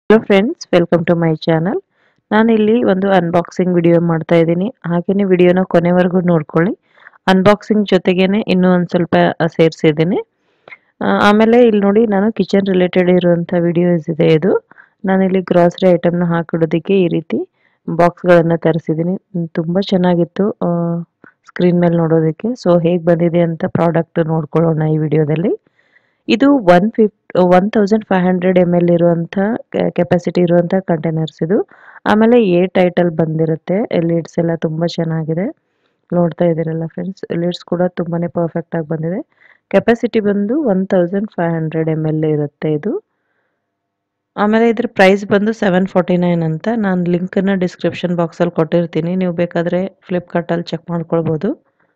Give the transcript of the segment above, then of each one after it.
hello friends welcome to my channel ನಾನಿಲ್ಲಿ ಒಂದು unboxing video ಮಾಡ್ತಾ ಇದ್ದೀನಿ ಹಾಗೆಯೇ ವಿಡಿಯೋನ ಕೊನೆವರೆಗೂ ನೋಡ್ಕೊಳ್ಳಿ ಅನ್ಬಾಕ್ಸಿಂಗ್ ಜೊತೆಗೇನೆ ಇನ್ನೂ ಒಂದು ಸ್ವಲ್ಪ ಸೇರಿಸಿದ್ದೀನಿ ಆಮೇಲೆ ಇಲ್ಲಿ ನೋಡಿ ನಾನು ಕಿಚನ್ ರಿಲೇಟೆಡ್ ಇರುವಂಥ ವಿಡಿಯೋಸ್ ಇದೆ ಇದು ನಾನಿಲ್ಲಿ ಗ್ರಾಸರಿ ಐಟಮ್ನ ಹಾಕಿಡೋದಕ್ಕೆ ಈ ರೀತಿ ಬಾಕ್ಸ್ಗಳನ್ನು ತರಿಸಿದ್ದೀನಿ ತುಂಬ ಚೆನ್ನಾಗಿತ್ತು ಸ್ಕ್ರೀನ್ ಮೇಲೆ ನೋಡೋದಕ್ಕೆ ಸೊ ಹೇಗೆ ಬಂದಿದೆ ಅಂತ ಪ್ರಾಡಕ್ಟ್ ನೋಡ್ಕೊಳ್ಳೋಣ ಈ ವಿಡಿಯೋದಲ್ಲಿ ಇದು ಒನ್ ಫಿಫ್ one thousand five hundred M L ಇರುವಂಥ ಕೆಪಾಸಿಟಿ ಇರುವಂಥ ಕಂಟೈನರ್ಸ್ ಇದು ಆಮೇಲೆ ಎ ಟೈಟಲ್ ಬಂದಿರುತ್ತೆ ಲೀಡ್ಸ್ ಎಲ್ಲ ತುಂಬ ಚೆನ್ನಾಗಿದೆ ನೋಡ್ತಾ ಇದ್ದೀರಲ್ಲ ಫ್ರೆಂಡ್ಸ್ ಲೀಡ್ಸ್ ಕೂಡ ತುಂಬಾ ಪರ್ಫೆಕ್ಟಾಗಿ ಬಂದಿದೆ ಕೆಪಾಸಿಟಿ ಬಂದು one thousand five hundred M L ಇರುತ್ತೆ ಇದು ಆಮೇಲೆ ಇದ್ರ ಪ್ರೈಸ್ ಬಂದು ಸೆವೆನ್ ಫಾರ್ಟಿ ನೈನ್ ಅಂತ ನಾನು ಲಿಂಕನ್ನು ಡಿಸ್ಕ್ರಿಪ್ಷನ್ ಬಾಕ್ಸಲ್ಲಿ ಕೊಟ್ಟಿರ್ತೀನಿ ನೀವು ಬೇಕಾದರೆ ಫ್ಲಿಪ್ಕಾರ್ಟಲ್ಲಿ ಚೆಕ್ ಮಾಡ್ಕೊಳ್ಬೋದು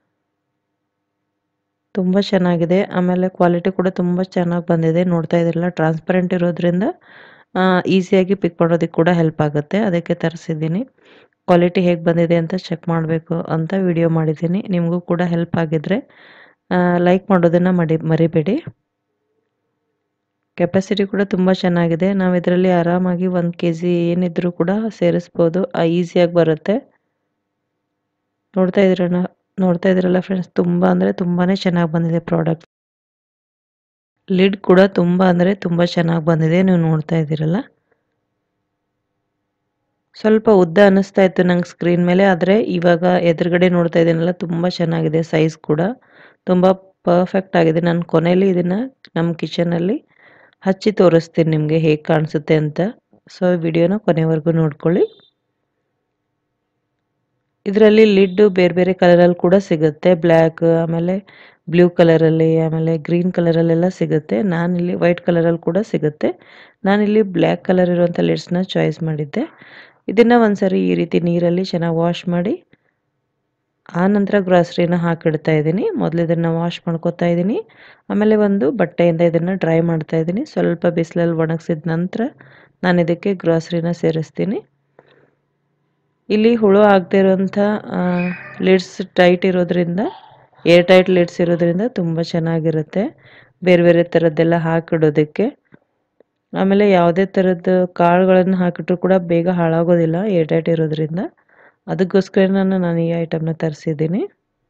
ತುಂಬ ಚೆನ್ನಾಗಿದೆ ಆಮೇಲೆ ಕ್ವಾಲಿಟಿ ಕೂಡ ತುಂಬ ಚೆನ್ನಾಗಿ ಬಂದಿದೆ ನೋಡ್ತಾ ಇದ್ರಲ್ಲ ಟ್ರಾನ್ಸ್ಪರೆಂಟ್ ಇರೋದ್ರಿಂದ ಈಸಿಯಾಗಿ ಪಿಕ್ ಮಾಡೋದಕ್ಕೆ ಕೂಡ ಹೆಲ್ಪ್ ಆಗುತ್ತೆ ಅದಕ್ಕೆ ತರಿಸಿದ್ದೀನಿ ಕ್ವಾಲಿಟಿ ಹೇಗೆ ಬಂದಿದೆ ಅಂತ ಚೆಕ್ ಮಾಡಬೇಕು ಅಂತ ವಿಡಿಯೋ ಮಾಡಿದ್ದೀನಿ ನಿಮಗೂ ಕೂಡ ಹೆಲ್ಪ್ ಆಗಿದ್ರೆ ಲೈಕ್ ಮಾಡೋದನ್ನು ಮಾಡಿ ಮರಿಬೇಡಿ ಕೆಪಾಸಿಟಿ ಕೂಡ ತುಂಬ ಚೆನ್ನಾಗಿದೆ ನಾವು ಇದರಲ್ಲಿ ಆರಾಮಾಗಿ ಒಂದು ಕೆ ಜಿ ಏನಿದ್ರೂ ಕೂಡ ಸೇರಿಸ್ಬೋದು ಈಸಿಯಾಗಿ ಬರುತ್ತೆ ನೋಡ್ತಾ ಇದ್ರಣ್ಣ ನೋಡ್ತಾ ಇದ್ರಲ್ಲ ಫ್ರೆಂಡ್ಸ್ ತುಂಬ ಅಂದರೆ ತುಂಬಾ ಚೆನ್ನಾಗಿ ಬಂದಿದೆ ಪ್ರಾಡಕ್ಟ್ ಲಿಡ್ ಕೂಡ ತುಂಬ ಅಂದರೆ ತುಂಬ ಚೆನ್ನಾಗಿ ಬಂದಿದೆ ನೀವು ನೋಡ್ತಾ ಇದ್ದೀರಲ್ಲ ಸ್ವಲ್ಪ ಉದ್ದ ಅನ್ನಿಸ್ತಾ ಇತ್ತು ನಂಗೆ ಸ್ಕ್ರೀನ್ ಮೇಲೆ ಆದರೆ ಇವಾಗ ಎದುರುಗಡೆ ನೋಡ್ತಾ ಇದ್ದೀನಲ್ಲ ತುಂಬ ಚೆನ್ನಾಗಿದೆ ಸೈಜ್ ಕೂಡ ತುಂಬ ಪರ್ಫೆಕ್ಟ್ ಆಗಿದೆ ನಾನು ಕೊನೆಯಲ್ಲಿ ಇದನ್ನು ನಮ್ಮ ಕಿಚನಲ್ಲಿ ಹಚ್ಚಿ ತೋರಿಸ್ತೀನಿ ನಿಮಗೆ ಹೇಗೆ ಕಾಣಿಸುತ್ತೆ ಅಂತ ಸೊ ವಿಡಿಯೋನ ಕೊನೆವರೆಗೂ ನೋಡ್ಕೊಳ್ಳಿ ಇದರಲ್ಲಿ ಲಿಡ್ ಬೇರೆ ಬೇರೆ ಕಲರಲ್ಲಿ ಕೂಡ ಸಿಗುತ್ತೆ ಬ್ಲ್ಯಾಕ್ ಆಮೇಲೆ ಬ್ಲೂ ಕಲರಲ್ಲಿ ಆಮೇಲೆ ಗ್ರೀನ್ ಕಲರಲ್ಲೆಲ್ಲ ಸಿಗುತ್ತೆ ನಾನಿಲ್ಲಿ ವೈಟ್ ಕಲರಲ್ಲಿ ಕೂಡ ಸಿಗುತ್ತೆ ನಾನಿಲ್ಲಿ ಬ್ಲ್ಯಾಕ್ ಕಲರ್ ಇರುವಂಥ ಲಿಡ್ಸ್ನ ಚಾಯ್ಸ್ ಮಾಡಿದ್ದೆ ಇದನ್ನು ಒಂದ್ಸರಿ ಈ ರೀತಿ ನೀರಲ್ಲಿ ಚೆನ್ನಾಗಿ ವಾಶ್ ಮಾಡಿ ಆ ನಂತರ ಗ್ರಾಸರಿನ ಹಾಕಿಡ್ತಾ ಇದ್ದೀನಿ ಮೊದಲು ಇದನ್ನು ವಾಶ್ ಮಾಡ್ಕೊತಾ ಇದ್ದೀನಿ ಆಮೇಲೆ ಒಂದು ಬಟ್ಟೆಯಿಂದ ಇದನ್ನು ಡ್ರೈ ಮಾಡ್ತಾ ಇದ್ದೀನಿ ಸ್ವಲ್ಪ ಬಿಸಿಲಲ್ಲಿ ಒಣಗಿಸಿದ ನಂತರ ನಾನು ಇದಕ್ಕೆ ಗ್ರಾಸರಿನ ಸೇರಿಸ್ತೀನಿ ಇಲ್ಲಿ ಹುಳು ಆಗದೆ ಇರೋಂಥ ಲಿಡ್ಸ್ ಟೈಟ್ ಇರೋದ್ರಿಂದ ಏರ್ ಟೈಟ್ ಲಿಡ್ಸ್ ಇರೋದ್ರಿಂದ ತುಂಬ ಚೆನ್ನಾಗಿರುತ್ತೆ ಬೇರೆ ಬೇರೆ ಥರದ್ದೆಲ್ಲ ಹಾಕಿಡೋದಕ್ಕೆ ಆಮೇಲೆ ಯಾವುದೇ ಥರದ್ದು ಕಾಳುಗಳನ್ನು ಹಾಕಿಟ್ರು ಕೂಡ ಬೇಗ ಹಾಳಾಗೋದಿಲ್ಲ ಏರ್ ಟೈಟ್ ಇರೋದ್ರಿಂದ ಅದಕ್ಕೋಸ್ಕರ ನಾನು ನಾನು ಈ ಐಟಮ್ನ ತರಿಸಿದ್ದೀನಿ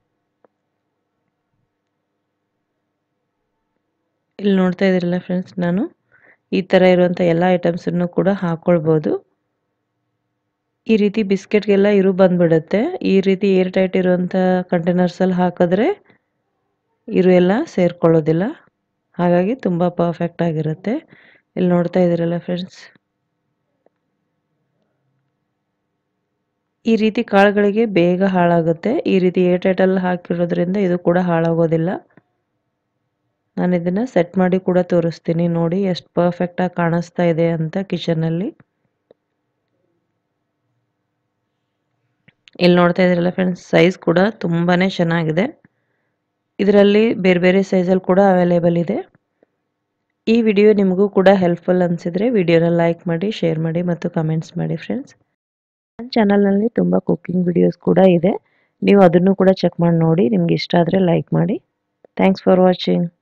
ಇಲ್ಲಿ ನೋಡ್ತಾ ಇದ್ದೀರಲ್ಲ ಫ್ರೆಂಡ್ಸ್ ನಾನು ಈ ಥರ ಇರುವಂಥ ಎಲ್ಲ ಐಟಮ್ಸನ್ನು ಕೂಡ ಹಾಕ್ಕೊಳ್ಬೋದು ಈ ರೀತಿ ಬಿಸ್ಕೆಟ್ಗೆಲ್ಲ ಇರು ಬಂದ್ಬಿಡುತ್ತೆ ಈ ರೀತಿ ಏರ್ ಟೈಟ್ ಇರುವಂಥ ಕಂಟೈನರ್ಸಲ್ಲಿ ಹಾಕಿದ್ರೆ ಇರು ಎಲ್ಲ ಸೇರ್ಕೊಳ್ಳೋದಿಲ್ಲ ಹಾಗಾಗಿ ತುಂಬ ಪರ್ಫೆಕ್ಟ್ ಆಗಿರುತ್ತೆ ಇಲ್ಲಿ ನೋಡ್ತಾ ಇದ್ದೀರಲ್ಲ ಫ್ರೆಂಡ್ಸ್ ಈ ರೀತಿ ಕಾಳುಗಳಿಗೆ ಬೇಗ ಹಾಳಾಗುತ್ತೆ ಈ ರೀತಿ ಏರ್ ಟೈಟಲ್ಲಿ ಹಾಕಿರೋದ್ರಿಂದ ಇದು ಕೂಡ ಹಾಳಾಗೋದಿಲ್ಲ ನಾನು ಇದನ್ನು ಸೆಟ್ ಮಾಡಿ ಕೂಡ ತೋರಿಸ್ತೀನಿ ನೋಡಿ ಎಷ್ಟು ಪರ್ಫೆಕ್ಟಾಗಿ ಕಾಣಿಸ್ತಾ ಇದೆ ಅಂತ ಕಿಚನಲ್ಲಿ ಇಲ್ಲಿ ನೋಡ್ತಾ ಇದ್ದೀರಲ್ಲ ಫ್ರೆಂಡ್ಸ್ ಸೈಜ್ ಕೂಡ ತುಂಬಾ ಚೆನ್ನಾಗಿದೆ ಇದರಲ್ಲಿ ಬೇರೆ ಬೇರೆ ಸೈಜಲ್ಲಿ ಕೂಡ ಅವೈಲೇಬಲ್ ಇದೆ ಈ ವಿಡಿಯೋ ನಿಮಗೂ ಕೂಡ ಹೆಲ್ಪ್ಫುಲ್ ಅನಿಸಿದರೆ ವಿಡಿಯೋನ ಲೈಕ್ ಮಾಡಿ ಶೇರ್ ಮಾಡಿ ಮತ್ತು ಕಮೆಂಟ್ಸ್ ಮಾಡಿ ಫ್ರೆಂಡ್ಸ್ ನನ್ನ ಚಾನಲ್ನಲ್ಲಿ ತುಂಬ ಕುಕ್ಕಿಂಗ್ ವಿಡಿಯೋಸ್ ಕೂಡ ಇದೆ ನೀವು ಅದನ್ನು ಕೂಡ ಚೆಕ್ ಮಾಡಿ ನೋಡಿ ನಿಮ್ಗೆ ಇಷ್ಟ ಆದರೆ ಲೈಕ್ ಮಾಡಿ ಥ್ಯಾಂಕ್ಸ್ ಫಾರ್ ವಾಚಿಂಗ್